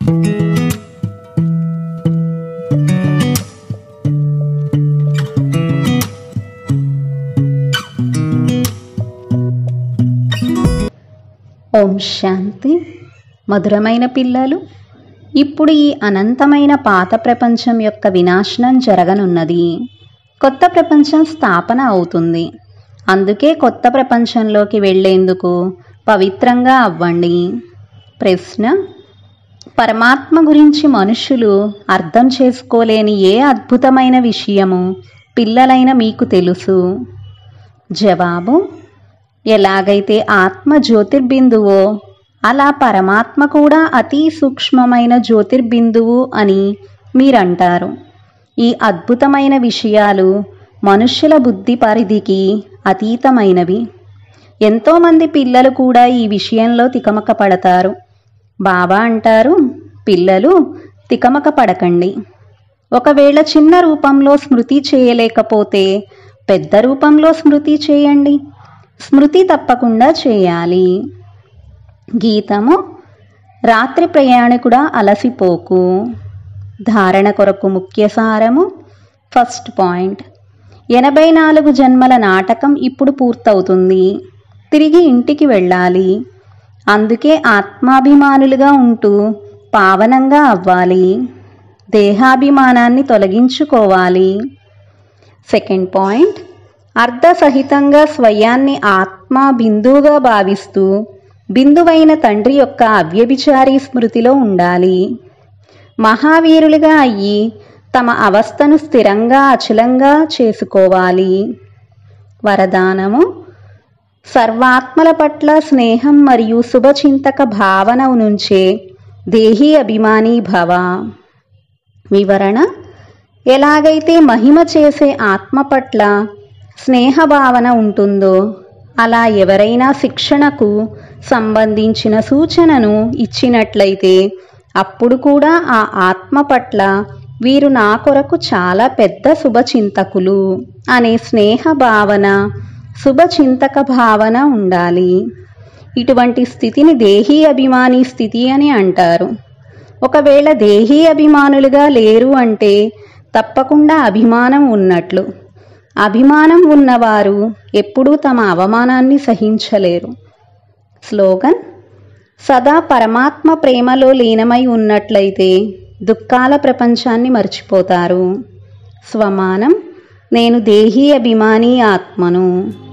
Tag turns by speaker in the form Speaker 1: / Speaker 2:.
Speaker 1: ఓం శాంతి మధురమైన పిల్లలు ఇప్పుడు ఈ అనంతమైన పాత ప్రపంచం యొక్క వినాశనం జరగనున్నది కొత్త ప్రపంచం స్థాపన అవుతుంది అందుకే కొత్త ప్రపంచంలోకి వెళ్ళేందుకు పవిత్రంగా అవ్వండి ప్రశ్న పరమాత్మ గురించి మనుషులు అర్థం చేసుకోలేని ఏ అద్భుతమైన విషయము పిల్లలైన మీకు తెలుసు జవాబు ఎలాగైతే ఆత్మ జ్యోతిర్బిందువో అలా పరమాత్మ కూడా అతి సూక్ష్మమైన జ్యోతిర్బిందువు అని మీరంటారు ఈ అద్భుతమైన విషయాలు మనుష్యుల బుద్ధి పరిధికి అతీతమైనవి ఎంతోమంది పిల్లలు కూడా ఈ విషయంలో తికమక పడతారు బాబా అంటారు పిల్లలు తికమక పడకండి ఒకవేళ చిన్న రూపంలో స్మృతి చేయలేకపోతే పెద్ద రూపంలో స్మృతి చేయండి స్మృతి తప్పకుండా చేయాలి గీతము రాత్రి ప్రయాణికుడా అలసిపోకు ధారణ కొరకు ముఖ్య సారము ఫస్ట్ పాయింట్ ఎనభై నాలుగు జన్మల నాటకం ఇప్పుడు పూర్తవుతుంది తిరిగి ఇంటికి వెళ్ళాలి అందుకే ఆత్మాభిమానులుగా ఉంటూ పావనంగా అవ్వాలి దేహాభిమానాన్ని తొలగించుకోవాలి సెకండ్ పాయింట్ అర్ధసహితంగా స్వయాన్ని ఆత్మ బిందువుగా భావిస్తూ బిందువైన తండ్రి యొక్క అవ్యభిచారి స్మృతిలో ఉండాలి మహావీరులుగా అయ్యి తమ అవస్థను స్థిరంగా అచలంగా చేసుకోవాలి వరదానము సర్వాత్మల పట్ల స్నేహం మరియు శుభచింతక భావన నుంచే దేహీ అభిమానీ భవ వివరణ ఎలాగైతే మహిమ చేసే ఆత్మ పట్ల స్నేహభావన ఉంటుందో అలా ఎవరైనా శిక్షణకు సంబంధించిన సూచనను ఇచ్చినట్లయితే అప్పుడు కూడా ఆ ఆత్మ పట్ల వీరు నా కొరకు చాలా పెద్ద శుభచింతకులు అనే స్నేహ భావన శుభచింతక భావన ఉండాలి ఇటువంటి స్థితిని దేహీ అభిమాని స్థితి అని అంటారు ఒకవేళ దేహీ అభిమానులుగా లేరు అంటే తప్పకుండా అభిమానం ఉన్నట్లు అభిమానం ఉన్నవారు ఎప్పుడూ తమ అవమానాన్ని సహించలేరు స్లోగన్ సదా పరమాత్మ ప్రేమలో లీనమై ఉన్నట్లయితే దుఃఖాల ప్రపంచాన్ని మర్చిపోతారు స్వమానం నేను దేహీ అభిమాని ఆత్మను